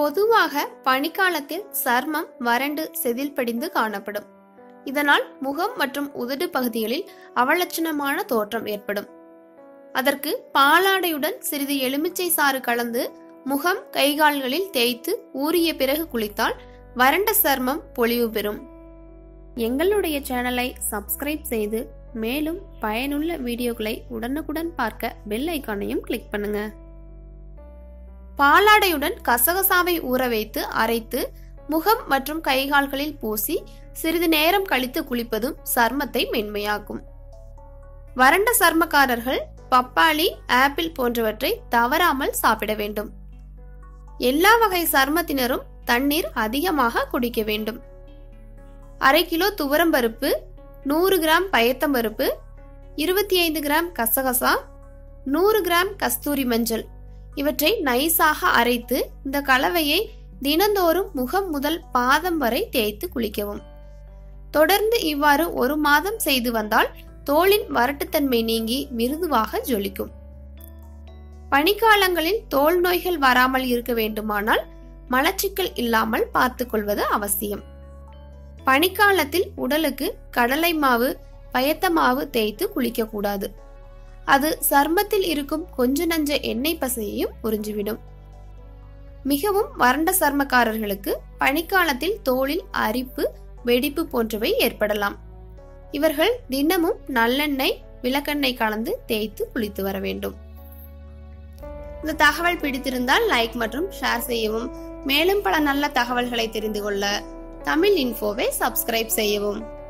பொதுவாக பனிக்காலத்தில் சர்மம் வறண்டு செதில் படிந்து காணப்படும் இதனால் முகம் மற்றும் உதடு பகுதிகளில் அவலட்சணமான தோற்றம் ஏற்படும் அதற்கு பாலாடையுடன் சிறிது எலுமிச்சை சாறு கலந்து முகம் கைகால்களில் தேய்த்து ஊறிய பிறகு குளித்தால் வறண்ட சர்மம் பொலிவு பெறும் எங்களுடைய சேனலை சப்ஸ்கிரைப் செய்து மேலும் பயனுள்ள வீடியோக்களை உடனுக்குடன் பார்க்க பெல் ஐக்கானையும் கிளிக் பண்ணுங்க பாலாடையுடன் கசகசாவை ஊற வைத்து அரைத்து முகம் மற்றும் கைகால்களில் பூசி சிறிது நேரம் கழித்து குளிப்பதும் சர்மத்தை மென்மையாக்கும் வறண்ட சர்மக்காரர்கள் பப்பாளி ஆப்பிள் போன்றவற்றை தவறாமல் சாப்பிட வேண்டும் எல்லா வகை சர்மத்தினரும் தண்ணீர் அதிகமாக குடிக்க வேண்டும் அரை கிலோ துவரம்பருப்பு நூறு கிராம் பயத்தம்பருப்பு இருபத்தி ஐந்து கிராம் கசகசா நூறு கிராம் கஸ்தூரி மஞ்சள் இவற்றை நைஸாக அரைத்து இந்த கலவையை தினந்தோறும் முகம் முதல் பாதம் வரை தேய்த்து குளிக்கவும் தொடர்ந்து இவ்வாறு ஒரு மாதம் செய்து வந்தால் தோலின் வறட்டுத்தன்மை நீங்கி மிருதுவாக ஜொலிக்கும் பனிக்காலங்களில் தோல் நோய்கள் வராமல் இருக்க வேண்டுமானால் மலச்சிக்கல் இல்லாமல் பார்த்துக் கொள்வது அவசியம் பனிக்காலத்தில் உடலுக்கு கடலை மாவு பயத்த மாவு தேய்த்து குளிக்க கூடாது அது சர்மத்தில் இருக்கும் கொஞ்ச நஞ்ச எண்ணெய் பசையையும் உறிஞ்சிவிடும் மிகவும் வறண்ட சர்மக்காரர்களுக்கு பனிக்காலத்தில் தோலில் அரிப்பு வெடிப்பு போன்றவை ஏற்படலாம் இவர்கள் தினமும் நல்லெண்ணெய் விளக்கெண்ணெய் கலந்து தேய்த்து குளித்து வர வேண்டும் இந்த தகவல் பிடித்திருந்தால் லைக் மற்றும் ஷேர் செய்யவும் மேலும் பல நல்ல தகவல்களை தெரிந்து கொள்ள தமிழ் இன்ஃபோவை சப்ஸ்கிரைப் செய்யவும்